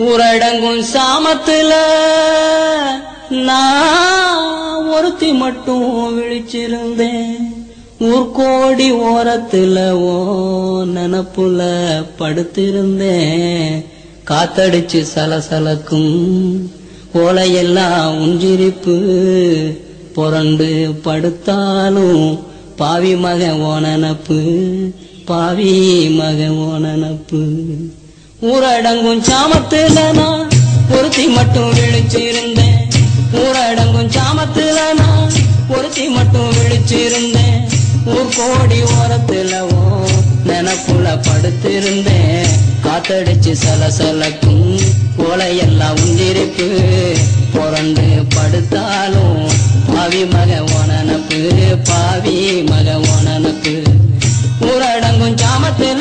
ஊரடங்கும் சாமத்துல நான் ஒருத்தி மட்டும் விழிச்சிருந்தேன் ஊர்கோடி ஓரத்துல ஓ நினப்புல படுத்திருந்தேன் காத்தடிச்சு சலசலக்கும் ஓலையெல்லாம் உஞ்சிரிப்பு புரண்டு படுத்தாலும் பாவி மகன் ஓ நினப்பு பாவி மகன் ஓ நினப்பு ஊரடங்கும் சாமத்துல நான் ஒருத்தி மட்டும் விழிச்சிருந்தேன் ஊரடங்கும் சாமத்துல நான் ஒருத்தி மட்டும் விழிச்சிருந்தேன் ஊர் கோடி ஓரத்துல ஓ நினப்புல படுத்திருந்தேன் காத்தடிச்சு சலசலக்கும் ஓலையெல்லாம் உஞ்சிருப்பு புரண்டு படுத்தாலும் பாவி மக ஓனனப்பு பாவி மக ஓனனப்பு ஊரடங்கும் சாமத்துல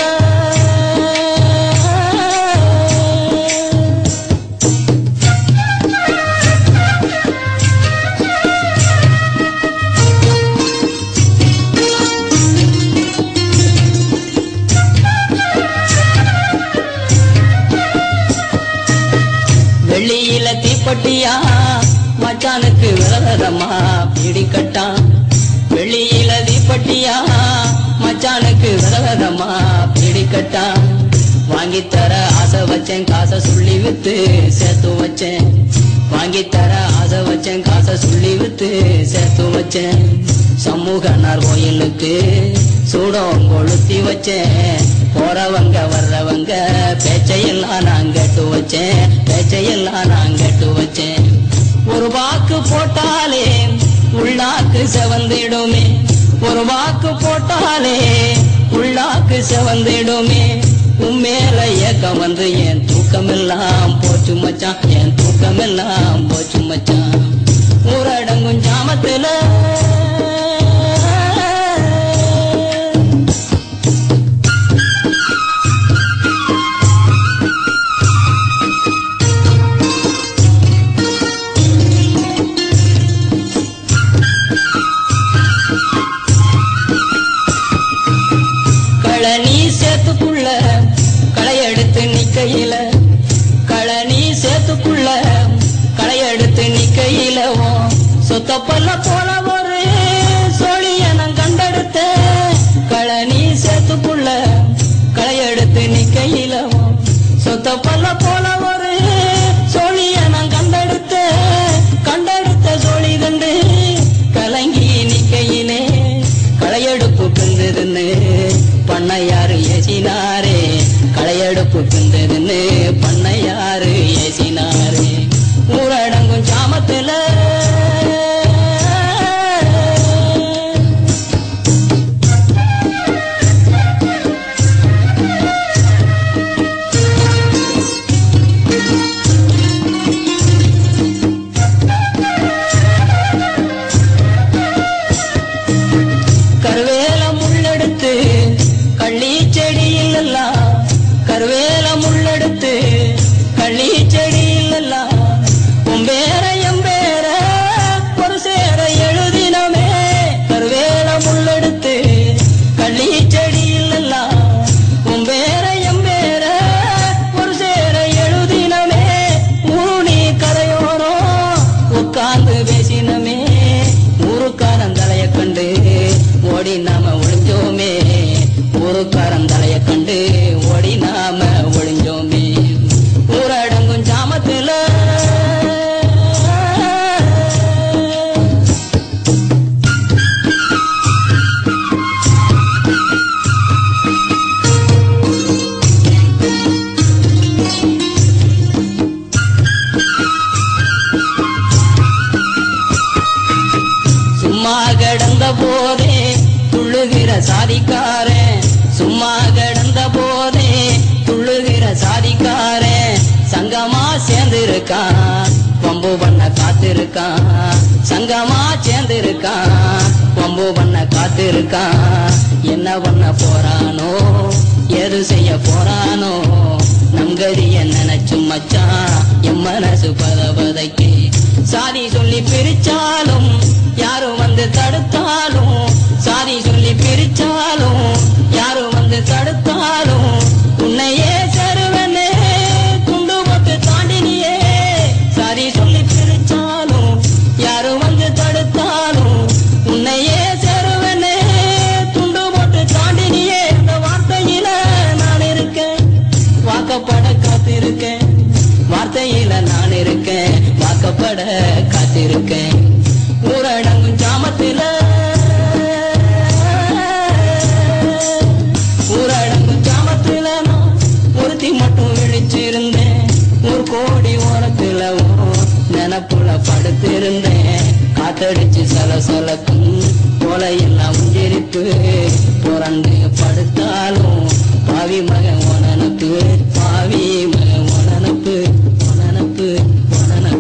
வெள்ளியில தீப்பட்டியா மச்சானுக்கு விரதமா பிடிக்கட்டான் வெள்ளியில தீப்பட்டியா மச்சானுக்கு விரதமா பிடிக்கட்டான் வாங்கி தர ஆசை வச்சேன் காசை சொல்லி வித்து சேர்த்து வச்சேன் வாங்கி தர ஆசை வச்சேன் காசை சொல்லி வித்து சேர்த்து வச்சேன் சமூகனார் கோயிலுக்கு சூடம் கொளுத்தி வச்சேன் போறவங்க வர்றவங்க பேச்சையெல்லாம் நான் கேட்டு வச்சேன் பேச்சையெல்லாம் நான் கேட்டு வச்சேன் ஒரு வாக்கு போட்டாலே உள்ளாக்கு செவந்திடுமே ஒரு வாக்கு போட்டாலே உள்ளாக்கு செவந்திடுமே உம்மேல ஏக்கம் வந்து என் தூக்கமெல்லாம் போச்சு மச்சான் என் தூக்கமெல்லாம் போச்சு மச்சான் ஊரடங்கும் ஜாமத்துல களனி சேத்துக்குள்ள களையெடுத்து நிக்கையில களனி சேத்துக்குள்ள களையெடுத்து நிக்கையில ஓ சொத்த பல்ல போல ஒரு சோழிய நான் கண்டெடுத்த களனி சேத்துக்குள்ள களையெடுத்து நிக்கையில ஓ சொத்த பல்ல போல ஒரு சோழிய நான் கண்டெடுத்த கண்டெடுத்த சோழி கண்டு கலங்கி நிக்கையிலே களையெடுப்பு பிந்ததுன்னு பண்ணையாரு ஏசினாரே களையெடுப்பு பிந்ததுன்னு பண்ணையாரு ஏசினாரே ஊரடங்கும் சாமத்துல கருவேல முள்ளெடுத்து கள்ளி செடியில் எல்லாம் கருவேல முள்ளெடுத்து கள்ளி செடியில் எல்லாம் உம்பேர எம்பேர ஒரு சேர எழுதினமே கருவேல முள்ளெடுத்து கள்ளி செடியில் எல்லாம் உம்பேர எம்பேர ஒரு சேர எழுதினமே ஊனி கரையோரம் உட்கார்ந்து பேசினமே ஊருக்காரன் தலைய கண்டு ஓடி நாம ஒளிஞ்சோமே ஊருக்காரன் தலைய கண்டு ஓடி நாம ஒளிஞ்சோமே ஊரடங்கும் ஜாமத்துல சும்மா கிடந்த போதே துள்ளுகிற சாதிக்காரன் சும்மா கிடந்த போதே துள்ளுகிற சாதிக்காரன் சங்கமா சேர்ந்திருக்கான் வம்பு பண்ண காத்திருக்கான் சங்கமா சேர்ந்திருக்கான் வம்பு பண்ண காத்திருக்கான் என்ன பண்ண போறானோ எது செய்ய போறானோ நம் கதிய நினைச்சு மச்சான் என் மனசு பதவதைக்கு சாதி சொல்லி பிரிச்சாலும் யாரும் வந்து தடுத்தாலும் சாதி சொல்லி பிரிச்சாலும் யாரும் வந்து தடுத்தாலும் உன்னையே சருவனே துண்டு போட்டு தாய் புறப்பட காத்திருக்கேன் ஊரடங்கும் ஜாமத்தில ஊரடங்கும் ஜாமத்தில நான் ஒருத்தி மட்டும் விழிச்சிருந்தேன் ஒரு கோடி ஓரத்துல நினப்புல படுத்திருந்தேன் காத்தடிச்சு சலசலக்கும் போல எல்லாம் உஞ்சிரிப்பு புரண்டு படுத்தாலும் பாவி மகன் உனக்கு பாவி